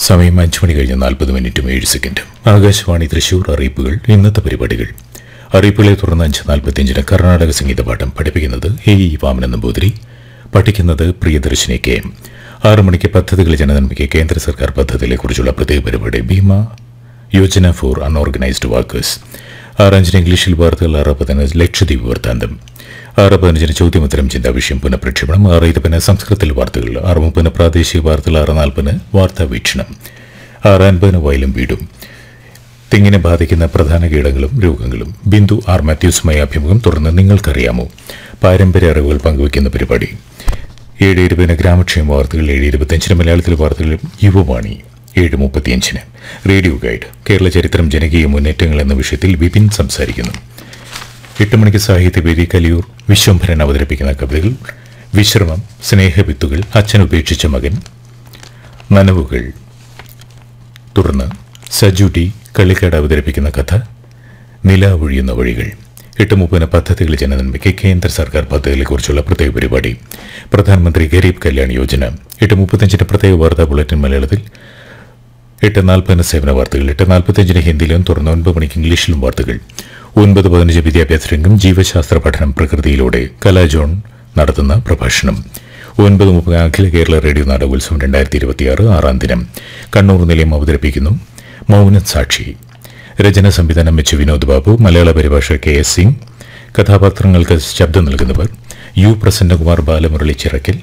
സമയം അഞ്ച് മണി കഴിഞ്ഞ് നാൽപ്പത് മിനിറ്റും ഏഴ് സെക്കൻഡും ആകാശവാണി തൃശൂർ അറിയിപ്പുകൾ ഇന്നത്തെ പരിപാടികൾ അറിയിപ്പുകളെ തുടർന്ന് അഞ്ച് നാൽപ്പത്തിയഞ്ചിന് കർണാടക സംഗീത പാഠം പഠിപ്പിക്കുന്നത് എ ഇ വാമന നമ്പൂതിരി പഠിക്കുന്നത് പ്രിയദർശിനി കെ എം ആറ് മണിക്ക് പദ്ധതികൾ ജനനന്മയ്ക്ക് കേന്ദ്ര സർക്കാർ പദ്ധതികളെക്കുറിച്ചുള്ള പ്രത്യേക പരിപാടി Bima Yojana for unorganised workers ആറ് അഞ്ചിന് ഇംഗ്ലീഷിൽ വാർത്തകൾ ആറ് പതിന് ലക്ഷദ്വീപ് വൃത്താന്തം ആറ് പതിനഞ്ചിന് ചോദ്യോത്തരം ചിന്താ വിഷയം പുനഃപ്രക്ഷേപണം ആറ് ഇരുപതിന് സംസ്കൃതത്തിൽ വാർത്തകൾ ആറ് മുപ്പതിന് പ്രാദേശിക വാർത്തകൾ ആറ് നാൽപ്പതിന് വാർത്താ വീക്ഷണം ആറ് അൻപതിന് വയലും വീടും തെങ്ങിനെ ബാധിക്കുന്ന പ്രധാന കീടങ്ങളും രോഗങ്ങളും ബിന്ദു ആർ മാത്യൂസുമായി അഭിമുഖം തുടർന്ന് നിങ്ങൾക്കറിയാമോ പാരമ്പര്യ അറിവുകൾ പങ്കുവയ്ക്കുന്ന പരിപാടി ഏഴ് ഇരുപതിന് ഗ്രാമക്ഷേമ വാർത്തകൾ ഏഴ് ഇരുപത്തിയഞ്ചിന് മലയാളത്തിലെ വാർത്തകൾ യുവവാണി ഏഴ് മുപ്പത്തിയഞ്ചിന് റേഡിയോ ഗൈഡ് കേരള ചരിത്രം ജനകീയ മുന്നേറ്റങ്ങൾ എന്ന വിഷയത്തിൽ വിപിൻ സംസാരിക്കുന്നു എട്ട് മണിക്ക് സാഹിത്യവേദി കലിയൂർ വിശ്വംഭരൻ അവതരിപ്പിക്കുന്ന കവിതകൾ വിശ്രമം സ്നേഹവിത്തുകൾ അച്ഛൻ ഉപേക്ഷിച്ച മകൻ നനവുകൾ തുടർന്ന് സജു ടി കളിക്കാട് അവതരിപ്പിക്കുന്ന കഥ നില ഒഴിയുന്ന വഴികൾ എട്ട് മുപ്പതിന് പദ്ധതികൾ ജനനന്മയ്ക്ക് കേന്ദ്ര സർക്കാർ പദ്ധതികളെക്കുറിച്ചുള്ള പ്രത്യേക പരിപാടി പ്രധാനമന്ത്രി ഗരീബ് കല്യാൺ യോജന എട്ട് മുപ്പത്തഞ്ചിന് പ്രത്യേക വാർത്താ ബുള്ളറ്റിൻ മലയാളത്തിൽ എട്ട് നാൽപ്പതിന് സേവന വാർത്തകൾ എട്ട് നാൽപ്പത്തഞ്ചിന് ഹിന്ദിയിലും തുടർന്ന് ഒൻപത് മണിക്ക് ഇംഗ്ലീഷിലും വാർത്തകൾ ഒൻപത് പതിനഞ്ച് വിദ്യാഭ്യാസ രംഗം ജീവശാസ്ത്ര പഠനം പ്രകൃതിയിലൂടെ കലാജോൺ നടത്തുന്ന പ്രഭാഷണം ഒൻപത് മുപ്പത് അഖില കേരള റേഡിയോ നാടകോത്സവം രണ്ടായിരത്തി ഇരുപത്തിയാറ് ആറാം ദിനം കണ്ണൂർ നിലയം അവതരിപ്പിക്കുന്നു മൗന സാക്ഷി രചന സംവിധാനം വെച്ച് വിനോദ് ബാബു മലയാള പരിഭാഷ കെ എസ് സിംഗ് കഥാപാത്രങ്ങൾക്ക് ശബ്ദം നൽകുന്നവർ U Prasannakumar Balamurali Chirakkal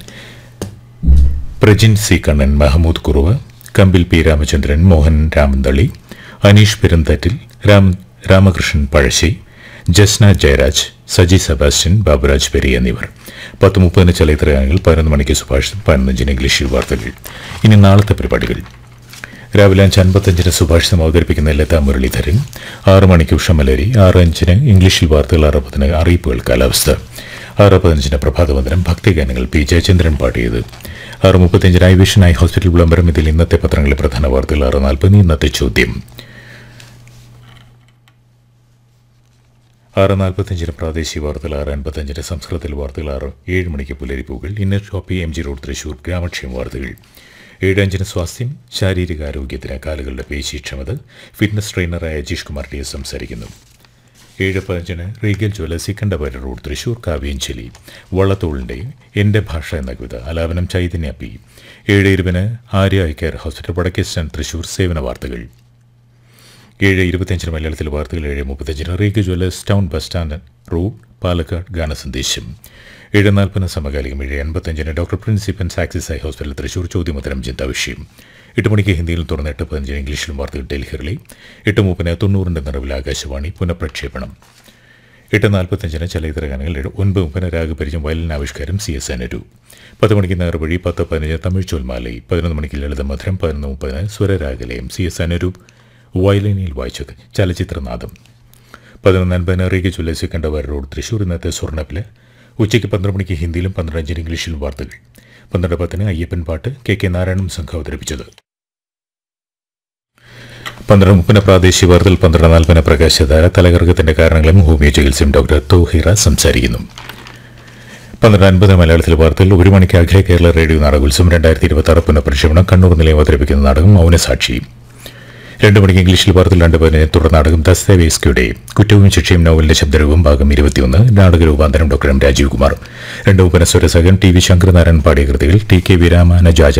Prajin C Kannan Mahmood Kuruva Kambil P Ramachandran Mohan Ramanthali Aneesh Perunthattil Ram Ramakrishnan Pazhassi Jasna Jayaraj Saji Sebastian Baburaj Peri എന്നിവർ പത്ത് മുപ്പതിന് ചലച്ചിത്രഗാനങ്ങൾ പതിനൊന്ന് മണിക്ക് സുഭാഷ് പതിനഞ്ചിന് ഇംഗ്ലീഷിൽ വാർത്തകൾ ഇനി നാളത്തെ പരിപാടികൾ രാവിലെ അഞ്ച് അൻപത്തഞ്ചിന് സുഭാഷിതം അവതരിപ്പിക്കുന്ന ലതാ മുരളീധരൻ ആറ് മണിക്ക് ഉഷമലരി ആറ് അഞ്ചിന് ഇംഗ്ലീഷിൽ വാർത്തകൾ ആറ് പതിന് അറിയിപ്പുകൾ കാലാവസ്ഥ ആറ് പതിനഞ്ചിന് പ്രഭാതവന്ദനം ഭക്തിഗാനങ്ങൾ പി ജയചന്ദ്രൻ പാടിയത് ആറ് മുപ്പത്തിയഞ്ചിന് ഐ വിഷൻ ഐ ഹോസ്പിറ്റൽ വിളംബരം ഇതിൽ ഇന്നത്തെ പത്രങ്ങളിലെ പ്രധാന വാർത്തകൾ ആറ് നാൽപ്പതിന് ഇന്നത്തെ ചോദ്യം ആറ് നാൽപ്പത്തഞ്ചിന് പ്രാദേശിക വാർത്തകൾ ആറ് അൻപത്തഞ്ചിന് സംസ്കൃതത്തിൽ വാർത്തകൾ ആറ് ഏഴ് മണിക്ക് പുലരിപ്പൂകൾ Inner Shoppy M G road Thrissur ഗ്രാമക്ഷേമ വാർത്തകൾ ഏഴ് അഞ്ചിന് സ്വാസ്ഥ്യം ശാരീരിക ആരോഗ്യത്തിന് കാലുകളുടെ പേശീക്ഷമത ഫിറ്റ്നസ് ട്രെയിനറായ അജീഷ് കുമാർ ടി എസ് സംസാരിക്കുന്നു ഏഴ് പതിനഞ്ചിന് റീഗൽ ജ്വല സിക്കണ്ടപുര റോഡ് തൃശൂർ കാവ്യഞ്ചലി വള്ളത്തോളിൻ്റെ എൻ്റെ ഭാഷ എന്ന കവിത അലാപനം ചൈതന്യ പി ഏഴ് ഇരുപതിന് ആര്യ ഐ കെയർ ഹോസ്പിറ്റൽ വടക്കേസ്റ്റൻ തൃശൂർ സേവന വാർത്തകൾ ഏഴ് ഇരുപത്തിയഞ്ചിന് മലയാളത്തിൽ വാർത്തകൾ ഏഴ് മുപ്പത്തഞ്ചിന് Regal jewellers town bus stand road Palakkad ഗാനസന്ദേശം ഏഴ് നാൽപ്പതിന് സമകാലികം ഏഴ് എൺപത്തഞ്ചിന് ഡോക്ടർ പ്രിൻസിപ്പൻസ് ആക്സിസ് ഐ ഹോസ്പിറ്റൽ തൃശൂർ ചോദ്യമുത്തരം ചിന്താ വിഷയം എട്ട് മണിക്ക് ഹിന്ദിയിൽ തുറന്ന് എട്ട് പതിനഞ്ചിന് ഇംഗ്ലീഷിലും വാർത്തകൾ ഡൽഹിയിലെ എട്ട് മുപ്പതിന് തൊണ്ണൂറിൻ്റെ നിറവിൽ ആകാശവാണി പുനഃപ്രക്ഷേപണം എട്ട് നാൽപ്പത്തഞ്ചിന് ചലച്ചിത്ര ഗാനങ്ങൾ ഏഴ് ഒൻപത് മുപ്പതിന് രാഗപരിചയം വയലിനാവിഷ്കാരം സി എസ് അനുരു പത്ത് മണിക്ക് നേർവഴി പത്ത് പതിനഞ്ച് തമിഴ് ചൊൽമാലൈ പതിനൊന്ന് മണിക്ക് ലളിത മധുരം പതിനൊന്ന് മുപ്പതിന് സ്വരരാഗലയം സി എസ് അനുരൂപ് വയലിനിൽ വായിച്ചത് ചലച്ചിത്രനാദം പതിനൊന്ന് അൻപതിന് റീഗ ചൊല്ലി സെക്കൻഡവാര റോഡ് തൃശൂർ ഇന്നത്തെ സ്വർണ്ണപ്പില് ഉച്ചയ്ക്ക് പന്ത്രണ്ട് മണിക്ക് ഹിന്ദിയിലും പന്ത്രണ്ട് അഞ്ചിന് ഇംഗ്ലീഷിലും വാർത്തകൾ പന്ത്രണ്ട് പത്തിന് അയ്യപ്പൻ പാട്ട് കെ കെ നാരായണൻ സംഘം അവതരിപ്പിച്ചത് പന്ത്രണ്ട് മുപ്പതിന് പ്രാദേശിക വാർത്തകൾ പന്ത്രണ്ട് നാൽപ്പതിന് പ്രകാശധാര തലകർക്കത്തിന്റെ കാരണങ്ങളും ഹോമിയോ ചികിത്സയും ഡോക്ടർ തോഹിറ സംസാരിക്കുന്നു പന്ത്രണ്ട് അൻപത് മലയാളത്തിലെ വാർത്തകൾ ഒരു മണിക്ക് അഖില കേരള റേഡിയോ നാടകോത്സവം രണ്ടായിരത്തി ഇരുപത്തി ആറ് പുനഃപ്രക്ഷേപണം കണ്ണൂർ നിലയം അവതരിപ്പിക്കുന്ന നാടകം മൗനസാക്ഷി രണ്ട് മണിക്ക് ഇംഗ്ലീഷിൽ വാർത്തകൾ രണ്ട് പതിനഞ്ച് തുടർ നാടകം ദസ്തവേസ്കിയുടെ കുറ്റവും ശിക്ഷയും നോവലിന്റെ ശബ്ദരൂപം ഭാഗം ഇരുപത്തിയൊന്ന് നാടക രൂപാന്തരം ഡോക്ടർ എം രാജീവ് കുമാർ രണ്ട് മുപ്പന സ്വരസഹൻ ടി വി ശങ്കരനാരായണൻ പാടിയ കൃതികൾ ടി കെ വിരാമാന ജാജ